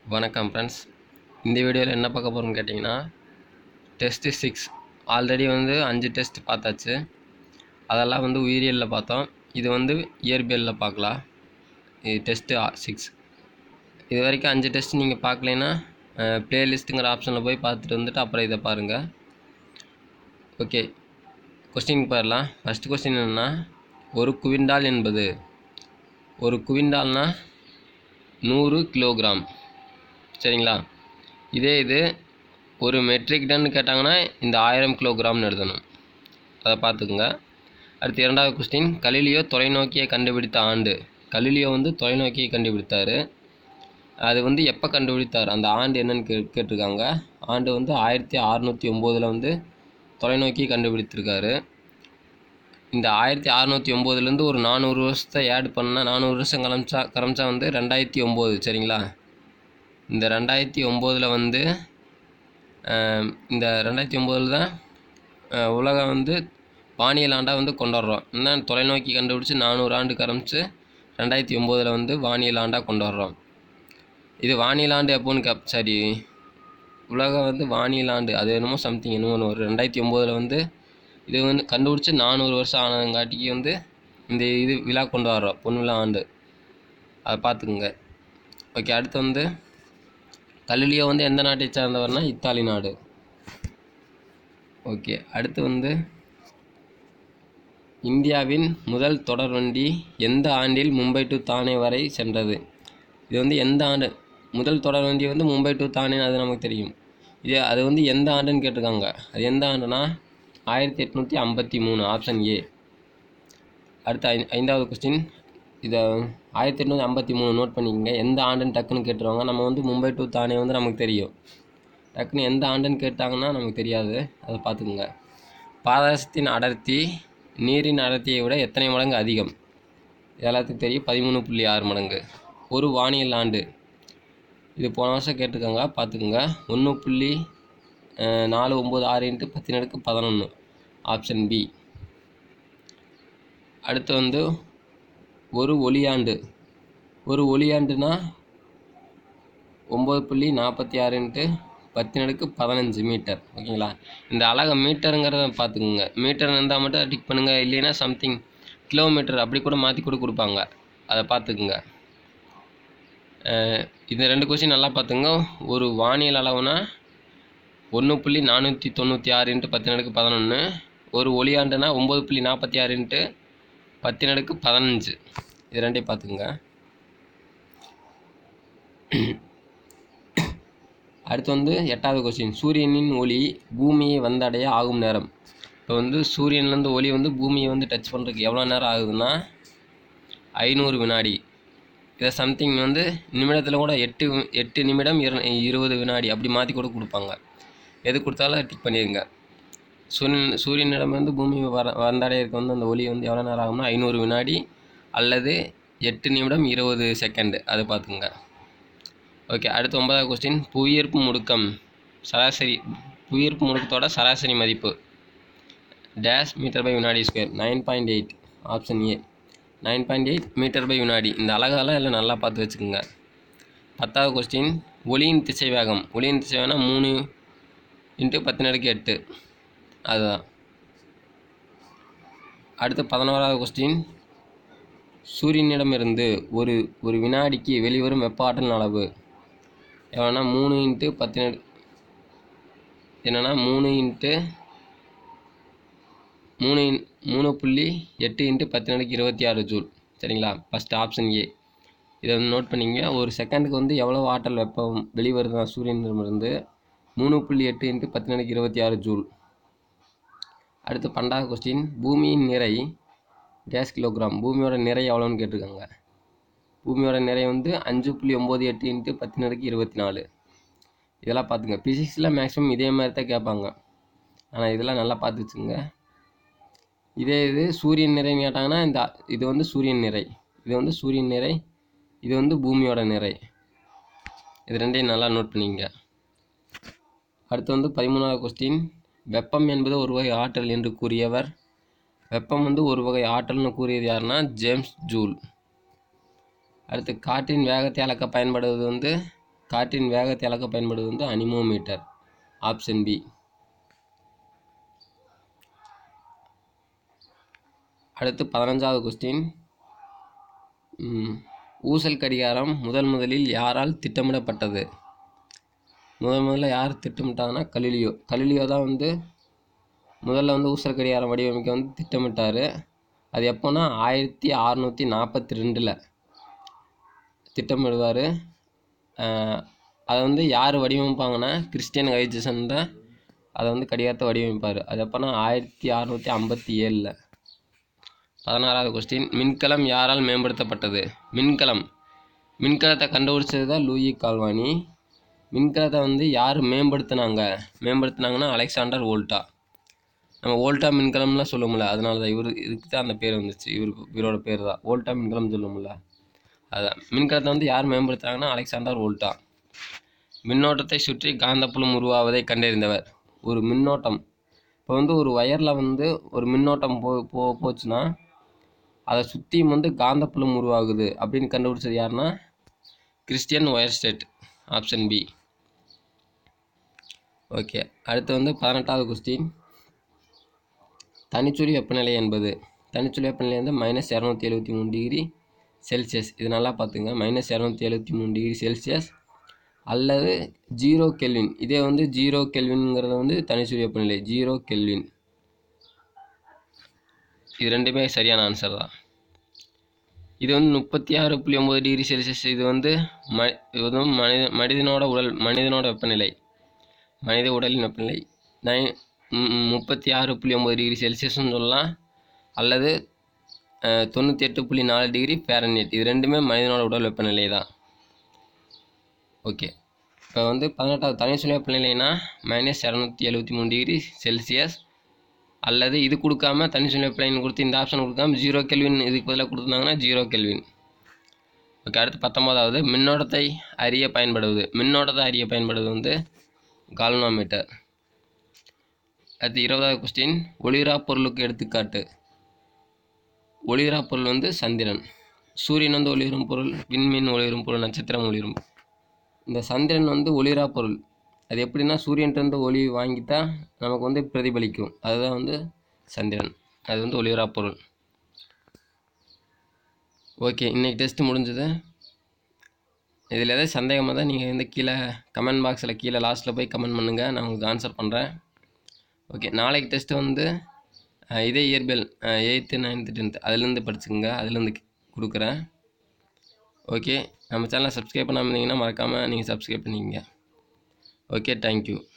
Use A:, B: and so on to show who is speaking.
A: வணக்கம் ஃப்ரெண்ட்ஸ் இந்த வீடியோவில் என்ன பார்க்க போகிறோம்னு கேட்டிங்கன்னா டெஸ்ட்டு சிக்ஸ் ஆல்ரெடி வந்து அஞ்சு டெஸ்ட் பார்த்தாச்சு அதெல்லாம் வந்து உயிரியலில் பார்த்தோம் இது வந்து இயற்பியலில் பார்க்கலாம் இது டெஸ்ட்டு சிக்ஸ் இது வரைக்கும் அஞ்சு டெஸ்ட் நீங்கள் பார்க்கலைன்னா ப்ளேலிஸ்ட்டுங்கிற ஆப்ஷனில் போய் பார்த்துட்டு வந்துட்டு அப்புறம் இதை பாருங்கள் ஓகே கொஸ்டின் போயிடலாம் ஃபஸ்ட்டு கொஸ்டின் என்னென்னா ஒரு குவிண்டால் என்பது ஒரு குவிண்டால்னா நூறு கிலோகிராம் சரிங்களா இதே இது ஒரு மெட்ரிக் டன் கேட்டாங்கன்னா இந்த ஆயிரம் கிலோகிராம்னு எழுதணும் அதை பார்த்துக்குங்க அடுத்து இரண்டாவது கொஸ்டின் கலிலியோ தொலைநோக்கியை கண்டுபிடித்த ஆண்டு கலிலியோ வந்து தொலைநோக்கியை கண்டுபிடித்தார் அது வந்து எப்போ கண்டுபிடித்தார் அந்த ஆண்டு என்னன்னு கே கேட்டிருக்காங்க ஆண்டு வந்து ஆயிரத்தி அறநூற்றி ஒம்போதில் வந்து தொலைநோக்கி கண்டுபிடித்திருக்காரு இந்த ஆயிரத்தி அறநூற்றி ஒம்போதுலேருந்து ஒரு நானூறு வருஷத்தை ஆட் பண்ணால் நானூறு வருஷம் கிளம்பிச்சா கிளம்பிச்சா வந்து ரெண்டாயிரத்தி ஒம்பது சரிங்களா இந்த ரெண்டாயிரத்தி ஒம்போதில் வந்து ஆஹ், இந்த ரெண்டாயிரத்தி ஒம்போதில் தான் ஆஹ், உலகம் வந்து வானியல் ஆண்டாக வந்து கொண்டாடுறோம் என்ன தொலைநோக்கி கண்டுபிடிச்சி நானூறு ஆண்டு கரமிச்சு ரெண்டாயிரத்தி ஒம்போதில் வந்து வானியல் ஆண்டாக கொண்டாடுறோம் இது வானியல் ஆண்டு எப்போன்னு கேப் சரி உலகம் வந்து வானியல் ஆண்டு அது என்னமோ சம்திங் என்னமோ ஒன்று வரும் ரெண்டாயிரத்தி ஒம்போதில் வந்து இது வந்து கண்டுபிடிச்சி நானூறு வருஷம் ஆனதுங்காட்டிக்கு வந்து இந்த இது விழா கொண்டு வர்றோம் பொன் விழா ஆண்டு அதை பார்த்துக்குங்க ஓகே அடுத்து வந்து கலிலியோ வந்து எந்த நாட்டை சார்ந்தவர்னா இத்தாலி நாடு ஓகே அடுத்து வந்து இந்தியாவின் முதல் தொடர்வண்டி எந்த ஆண்டில் மும்பை டு தானே வரை சென்றது இது வந்து எந்த ஆண்டு முதல் தொடர்வண்டி வந்து மும்பை டு தானே அது நமக்கு தெரியும் இது அது வந்து எந்த ஆண்டுன்னு கேட்டிருக்காங்க அது எந்த ஆண்டுனா ஆயிரத்தி எட்நூற்றி ஐம்பத்தி மூணு ஆப்ஷன் ஏ அடுத்த ஐ ஐந்தாவது கொஸ்டின் இதை ஆயிரத்தி எட்நூற்றி ஐம்பத்தி மூணு நோட் பண்ணிக்கங்க எந்த ஆண்டுன்னு டக்குன்னு கேட்டுருவாங்க நம்ம வந்து மும்பை டு தானே வந்து நமக்கு தெரியும் டக்குன்னு எந்த ஆண்டுன்னு கேட்டாங்கன்னா நமக்கு தெரியாது அதை பார்த்துக்குங்க பாதரசத்தின் அடர்த்தி நீரின் அடர்த்தியை விட எத்தனை மடங்கு அதிகம் இது எல்லாத்துக்கும் தெரியும் பதிமூணு புள்ளி ஆறு மடங்கு ஒரு வானியல் ஆண்டு இது போன வருஷம் கேட்டிருக்காங்க பார்த்துக்குங்க ஒன்று புள்ளி அஹ், நாலு ஒம்பது ஆறு இன்ட்டு பத்தினடுக்கு பதினொன்று ஆப்ஷன் பி அடுத்து வந்து ஒரு ஒளியாண்டு ஒரு ஒளியாண்டுனா ஒம்பது புள்ளி நாற்பத்தி ஆறு இன்ட்டு பத்தினடுக்கு பதினஞ்சு மீட்டர் ஓகேங்களா இந்த அழகை மீட்டருங்கிறத பார்த்துக்குங்க மீட்டர் இருந்தால் மட்டும் டிக் பண்ணுங்கள் இல்லைன்னா சம்திங் கிலோமீட்டர் அப்படி கூட மாற்றி கூட கொடுப்பாங்க அதை பார்த்துக்குங்க அஹ் இந்த ரெண்டு கொஸ்டின் நல்லா பார்த்துங்க ஒரு வானியல் அளவுனா ஒன்று புள்ளி நானூற்றி தொண்ணூற்றி ஆறு இன்ட்டு பத்தினடுக்கு பதினொன்று ஒரு ஒளியாண்டுனா ஒம்பது புள்ளி நாற்பத்தி ஆறு இன்ட்டு பத்தினடுக்கு பதினஞ்சு இது ரெண்டையும் பார்த்துக்குங்க அடுத்து வந்து எட்டாவது கொஸ்டின் சூரியனின் ஒளி பூமியை வந்தடைய ஆகும் நேரம் இப்போ வந்து சூரியன்லேருந்து ஒளி வந்து பூமியை வந்து டச் பண்ணுறதுக்கு எவ்வளோ நேரம் ஆகுதுன்னா ஐநூறு வினாடி இதை சம்திங் வந்து நிமிடத்தில் கூட எட்டு வி- எட்டு நிமிடம் இரு இருபது வினாடி அப்படி மாற்றி கூட கொடுப்பாங்க எது கொடுத்தாலும் டிக் பண்ணிடுங்க சூரியன் சூரியனிடம் வந்து பூமி வர வந்தடையிறதுக்கு வந்து அந்த ஒளி வந்து எவ்வளோ நேரம் ஆகும்னா ஐநூறு வினாடி அல்லது எட்டு நிமிடம் இருபது செகண்டு அதை பார்த்துங்க ஓகே அடுத்து ஒன்பதாவது கொஸ்டின் புவியீர்ப்பு முடுக்கம் சராசரி புவியீர்ப்பு முடுக்கத்தோட சராசரி மதிப்பு டேஷ் மீட்டர் பை வினாடி square nine point eight option A nine point eight metre per வினாடி இந்த அழகெல்லாம் எல்லாம் நல்லா பார்த்து வச்சுக்கோங்க பத்தாவது கொஸ்டின் ஒளியின் திசைவேகம் ஒளியின் திசைவேகம்னா மூணு இன்ட்டு பத்தினடுக்கு எட்டு அதுதான் அடுத்து பதினோராவது கொஸ்டின் சூரியனிடமிருந்து ஒரு ஒரு வினாடிக்கு வெளிவரும் வெப்ப ஆற்றல் அளவு எவ்வளோனா மூணு இன்ட்டு பத்தினடு என்னன்னா மூணு இன்ட்டு மூணு இன்- மூணு புள்ளி எட்டு இன்ட்டு பத்தினடுக்கு இருபத்தி ஆறு ஜூல் சரிங்களா ஃபஸ்ட் ஆப்ஷன் ஏ இதை வந்து நோட் பண்ணிங்க ஒரு செகண்டுக்கு வந்து எவ்வளோ ஆற்றல் வெப்பம் வெளிவருதுன்னா சூரியனிடமிருந்து மூணு புள்ளி எட்டு இன்ட்டு பத்தினடுக்கு இருபத்தி ஆறு ஜூல் அடுத்து பன்னெண்டாவது கொஸ்டின் பூமியின் நிறை கேஸ் கிலோகிராம் பூமியோட நிறை எவ்வளோன்னு கேட்டிருக்காங்க பூமியோட நிறை வந்து அஞ்சு புள்ளி ஒம்பது எட்டு இன்ட்டு பத்தினடுக்கு இருபத்தி நாலு இதெல்லாம் பார்த்துங்க ஃபிசிக்ஸில் மேக்ஸிமம் இதே மாதிரி தான் கேட்பாங்க ஆனால் இதெல்லாம் நல்லா பார்த்து வச்சுங்க இதே இது சூரியன் நிறைன்னு கேட்டாங்கன்னா இந்த இது வந்து சூரியன் நிறை இது வந்து சூரியன் நிறை இது வந்து பூமியோட நிறை இது ரெண்டையும் நல்லா நோட் பண்ணிக்கங்க அடுத்து வந்து பதிமூணாவது கொஸ்டின் வெப்பம் என்பது ஒரு வகை ஆற்றல் என்று கூறியவர் வெப்பம் வந்து ஒரு வகை ஆற்றல்னு கூறியது யாருன்னா ஜேம்ஸ் ஜூல் அடுத்து காற்றின் வேகத்தை அளக்க பயன்படுவது வந்து காற்றின் வேகத்தை அளக்க பயன்படுவது வந்து அனிமோமீட்டர் ஆப்ஷன் பி அடுத்து பதினஞ்சாவது கொஸ்டின் ஊசல் கடிகாரம் முதல் முதலில் யாரால் திட்டமிடப்பட்டது முதல் முதல்ல யார் திட்டமிட்டாங்கன்னா கலிலியோ கலிலியோ தான் வந்து முதல்ல வந்து ஊசல் கடிகாரம் வடிவமைக்க வந்து திட்டமிட்டார் அது எப்போனா ஆயிரத்தி அறநூற்றி நாற்பத்தி ரெண்டில் திட்டமிடுவார் அதை வந்து யார் வடிவமைப்பாங்கன்னா கிறிஸ்டியன் கைஜசன் தான் அதை வந்து கடிகாரத்தை வடிவமைப்பார் அது எப்போனா ஆயிரத்தி அறநூற்றி ஐம்பத்தி ஏழில் பதினாறாவது கொஸ்டின் மின்கலம் யாரால் மேம்படுத்தப்பட்டது மின்கலம் மின்கலத்தை கண்டுபிடிச்சது தான் லூயி கால்வானி மின்கலத்தை வந்து யார் மேம்படுத்தினாங்க மேம்படுத்தினாங்கன்னா அலெக்சாண்டர் வோல்ட்டா நம்ம வோல்ட்டா மின்கலம்லாம் சொல்லுவோம்ல அதனால தான் இவர் இதுக்கு தான் அந்த பேர் வந்துச்சு இவர் இவரோட பேர் தான் வோல்ட்டா மின்கலம் சொல்லுவோம்ல அதான் மின்கலத்தை வந்து யார் மேம்படுத்துறாங்கன்னா அலெக்சாண்டர் வோல்ட்டா மின்னோட்டத்தை சுற்றி காந்தப்புலம் உருவாவதை கண்டறிந்தவர் ஒரு மின்னோட்டம் இப்போ வந்து ஒரு ஒயரில் வந்து ஒரு மின்னோட்டம் போ போ போச்சுன்னா அதை சுற்றியும் வந்து காந்தப்புலம் உருவாகுது அப்படின்னு கண்டுபிடிச்சது யாருன்னா Christian Oersted option B okay அடுத்து வந்து பதினெட்டாவது கொஸ்டின் தனிச்சுழி வெப்பநிலை என்பது தனிச்சுழி வெப்பநிலை வந்து மைனஸ் இரநூத்தி எழுபத்தி மூணு டிகிரி செல்சியஸ் இது நல்லா பார்த்துங்க மைனஸ் இரநூத்தி எழுபத்தி மூணு டிகிரி செல்சியஸ் அல்லது ஜீரோ கெல்வின் இதே வந்து ஜீரோ கெல்வின்ங்கிறது வந்து தனிச்சுழி வெப்பநிலை ஜீரோ கெல்வின் இது ரெண்டுமே சரியான ஆன்சர் தான் இது வந்து முப்பத்தி ஆறு புள்ளி ஒம்பது டிகிரி செல்சியஸ் இது வந்து ம இது வந்து மனித மனிதனோட உடல் மனிதனோட வெப்பநிலை மனித உடலின் வெப்பநிலை நை முப்பத்தி ஆறு புள்ளி ஒம்பது டிகிரி செல்சியஸ்னு சொல்லலாம் அல்லது தொண்ணூற்றி எட்டு புள்ளி நாலு டிகிரி ஃபேரன்ஹீட் இது ரெண்டுமே மனிதனோட உடல் வெப்பநிலை தான் ஓகே இப்போ வந்து பதினெட்டாவது தனிச்சுழி வெப்பநிலைனா மைனஸ் இரநூத்தி எழுபத்தி மூணு டிகிரி செல்சியஸ் அல்லது இது கொடுக்காம தனிச்சுழி வெப்பநிலை கொடுத்து இந்த ஆப்ஷன் கொடுக்காம ஜீரோ கெல்வின் இதுக்கு பதிலாக கொடுத்துருந்தாங்கன்னா ஜீரோ கெல்வின் ஓகே அடுத்து பத்தொம்போதாவது மின்னோட்டத்தை அறிய பயன்படுவது மின்னோட்டத்தை அறிய பயன்படுவது வந்து கால்னோமீட்டர் அடுத்து இருபதாவது கொஸ்டின் ஒளிரா பொருளுக்கு எடுத்துக்காட்டு ஒளிரா பொருள் வந்து சந்திரன் சூரியன் வந்து ஒளிரும் பொருள் விண்மீன் ஒளிரும் பொருள் நட்சத்திரம் ஒளிரும் இந்த சந்திரன் வந்து ஒளிரா பொருள் அது எப்படின்னா சூரியன்கிட்ட ஒளி வாங்கிட்டா நமக்கு வந்து பிரதிபலிக்கும் அதுதான் வந்து சந்திரன் அது வந்து ஒளிரா பொருள் ஓகே இன்றைக்கி டெஸ்ட்டு முடிஞ்சது இதில் ஏதாவது சந்தேகமாக தான் நீங்கள் வந்து கீழே கமெண்ட் பாக்ஸில் கீழே லாஸ்ட்டில் போய் கமெண்ட் பண்ணுங்கள் நான் உங்களுக்கு ஆன்சர் பண்ணுறேன் ஓகே நாளைக்கு டெஸ்ட்டு வந்து அஹ், இதே இயற்பியல் எயித்து நைன்த்து டென்த்து அதுலேருந்து படிச்சுக்கோங்க அதுலேருந்து கொடுக்குறேன் ஓகே நம்ம சேனலை சப்ஸ்கிரைப் பண்ணாமல் இருந்தீங்கன்னா மறக்காமல் நீங்கள் சப்ஸ்கிரைப் பண்ணிக்கங்க ஓகே தேங்க்யூ